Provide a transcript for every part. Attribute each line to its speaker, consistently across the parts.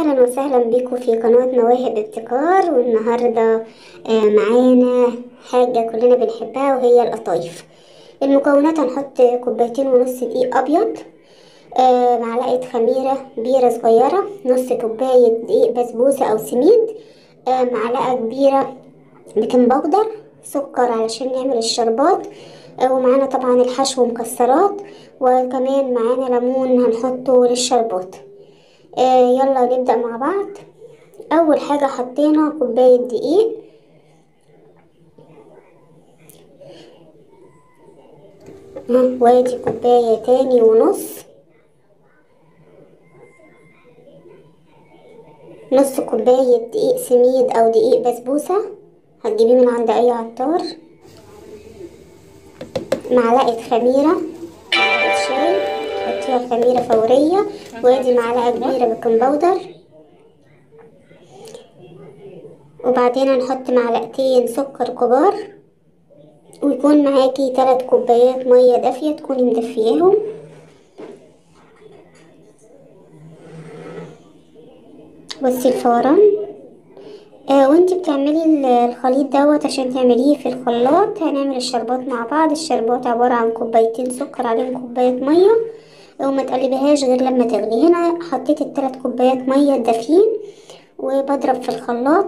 Speaker 1: اهلا وسهلا بكم في قناة مواهب ابتكار والنهاردة آه، معانا حاجة كلنا بنحبها وهي القطايف المكونات هنحط كوبايتين ونص دقيق ابيض آه، معلقة خميرة بيرة صغيرة نص كوباية دقيق بسبوسة او سميد آه، معلقة كبيرة بيكنج باودر سكر علشان نعمل الشربات آه، ومعانا طبعا الحشو مكسرات وكمان معانا ليمون هنحطه للشربات آه يلا نبدأ مع بعض أول حاجة حطينا كوباية دقيق ها، وادي كوباية تاني ونص نص كوباية دقيق سميد أو دقيق بسبوسة هتجيبيه من عند أي عطار معلقة خميرة معلقة شاي حطيها خميرة فورية وادي معلقة كبيرة بيكنج باودر وبعدين هنحط معلقتين سكر كبار ويكون معاكي تلات كوبايات مية دافية تكوني مدفياهم بصي الفوران آه وانتي بتعملي ال- الخليط دوت عشان تعمليه في الخلاط هنعمل الشربات مع بعض الشربات عبارة عن كوبايتين سكر عليهم كوباية مية وما تقلبيهاش غير لما تغلي هنا حطيت التلات كوبايات مية دافيين وبضرب في الخلاط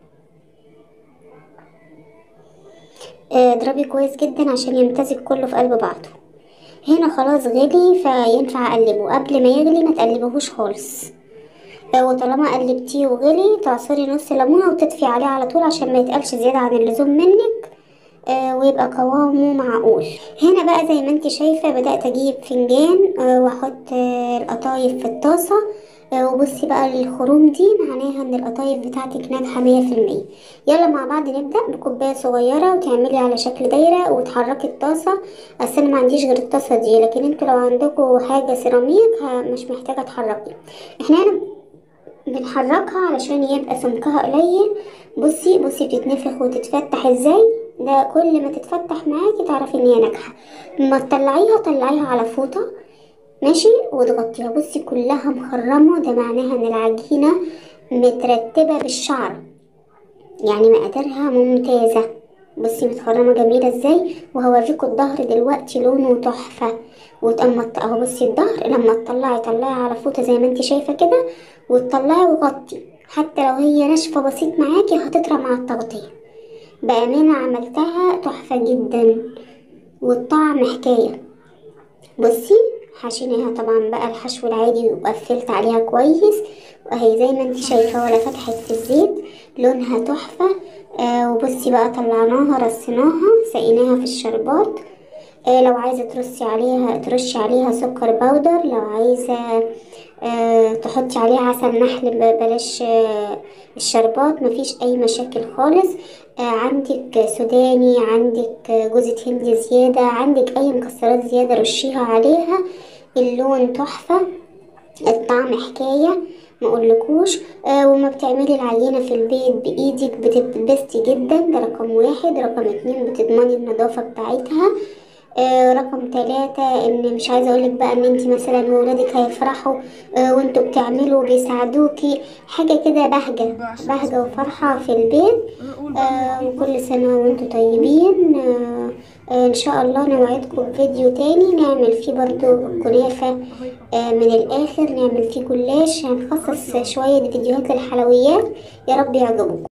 Speaker 1: آه، اضربي كويس جدا عشان يمتزج كله في قلب بعضه هنا خلاص غلي فينفع اقلبه قبل ما يغلي ما تقلبهوش خالص آه، وطالما قلبتيه وغلي تعصري نص ليمونه وتطفي عليه على طول عشان ما يتقلش زياده عن اللزوم منك آه، ويبقى قوامه معقول هنا بقى زي ما انت شايفه بدات اجيب فنجان آه، واحط آه، القطايف في الطاسه آه، وبصي بقى الخروم دي معناها ان القطايف بتاعتك ناجحه مية في المية يلا مع بعض نبدا بكوبايه صغيره وتعملي على شكل دايره وتحركي الطاسه اصل انا ما عنديش غير الطاسه دي لكن انتوا لو عندكم حاجه سيراميك ه- مش محتاجه تحركي احنا هنا بنحركها علشان يبقى سمكها قليل بصي بصي بتتنفخ وتتفتح ازاي ده كل ما تتفتح معاكي تعرفي ان هي ناجحه ما تطلعيها طلعيها على فوطه ماشي وتغطيها بصي كلها مخرمه ده معناها ان العجينه مترتبه بالشعر يعني مقاديرها ممتازه بصي متخرمه جميله ازاي وهوريكم الظهر دلوقتي لونه تحفه وتقوم اهو بصي الظهر لما تطلعي طلعي على فوطه زي ما انت شايفه كده وتطلعي وغطي حتى لو هي ناشفه بسيط معاكي هتطرى مع التغطيه بامانه عملتها تحفه جدا والطعم حكايه بصي حشيناها طبعا بقى الحشو العادي وقفلت عليها كويس وهي زي ما انت شايفه ولا فتحت في الزيت لونها تحفه آه وبصي بقى طلعناها رصيناها سقيناها في الشربات آه لو عايزه ترصي عليها ترشي عليها سكر باودر لو عايزه آه تحطي عليها عسل نحل ب- بلاش آه الشربات مفيش اي مشاكل خالص آه عندك سوداني عندك آه، جوزة هند زيادة عندك اي مكسرات زيادة رشيها عليها اللون تحفة الطعم حكاية ما اقولكوش آه وما بتعملي العجينة في البيت بايدك بتتبسطي جدا ده رقم واحد رقم اتنين بتضمني النظافة بتاعتها آه رقم ثلاثة ان مش عايزة اقولك بقى ان انت مثلا وولادك هيفرحوا آه وانتوا بتعملوا بيساعدوكي حاجة كده بهجة بهجة وفرحة في البيت آه وكل سنة وانتوا طيبين آه آه ان شاء الله نوعدكم بفيديو تاني نعمل فيه برضو كنافة آه من الاخر نعمل فيه جلاش هنخصص شوية فيديوهات للحلويات يا رب يعجبكم